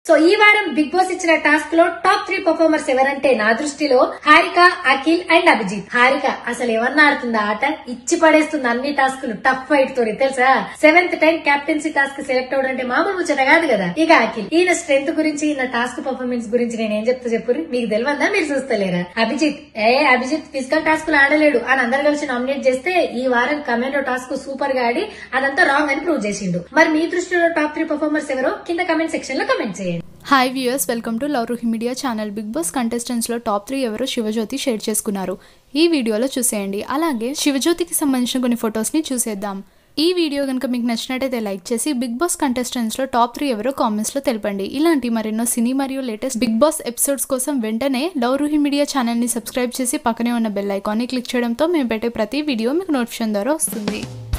so ఈ వారం Bigg Boss ఇచ్చిన టాస్క్ లో టాప్ త్రీ పర్ఫార్మర్స్ ఎవరంటే నా దృష్టిలో హారిక అఖిల్ అండ్ అభిజిత్ హారిక అసలు ఎవరిని ఆడుతుంది ఆట ఇచ్చి పడేస్తుంది అన్ని టాస్కులు టఫ్ ఫైట్ తోని తెలుసా seventh time captaincy task select అవడం అంటే మామూలు ముచ్చట కాదు కదా ఇక అఖిల్ ఈయన స్ట్రెంత్ గురించి ఈయన టాస్క్ పర్ఫార్మెన్స్ గురించి నేను ఏం చెప్తా చెప్పు మీకు తెలియదా మీరు చూస్తలేరా అభిజిత్ ఏ అభిజిత్ ఫిజికల్ టాస్క్ ఆడలేడు అని అందరు కలిసి నామినేట్ చేస్తే ఈ వారం కమెండో టాస్క్ సూపర్ గా ఆడి అదంతా రాంగ్ అని ప్రూవ్ చేసిండు మరి మీ దృష్టిలో టాప్ త్రీ పర్ఫార్మర్స్ ఎవరో కింద కమెంట్ సెక్షన్ లో కమెంట్ చేయండి hi viewers welcome to love Ruhi media channel Bigg Boss కంటెస్టెంట్స్లో టాప్ త్రీ ఎవరో శివజ్యోతి షేర్ చేసుకున్నారు ఈ వీడియోలో చూసేయండి అలాగే శివజ్యోతికి సంబంధించిన కొన్ని ఫొటోస్ని చూసేద్దాం ఈ వీడియో కనుక మీకు నచ్చినట్టయితే లైక్ చేసి బిగ్ బాస్ కంటెస్టెంట్స్లో టాప్ త్రీ ఎవరో కామెంట్స్లో తెలపండి ఇలాంటి మరెన్నో సినీ మరియు లేటెస్ట్ బిగ్ బాస్ ఎపిసోడ్స్ కోసం వెంటనే లవ్ రుహి మీడియా ఛానల్ని సబ్స్క్రైబ్ చేసి పక్కనే ఉన్న బెల్ ఐకాన్ని క్లిక్ చేయడంతో మేము పెట్టే ప్రతి వీడియో మీకు నోటిఫికేషన్ ద్వారా వస్తుంది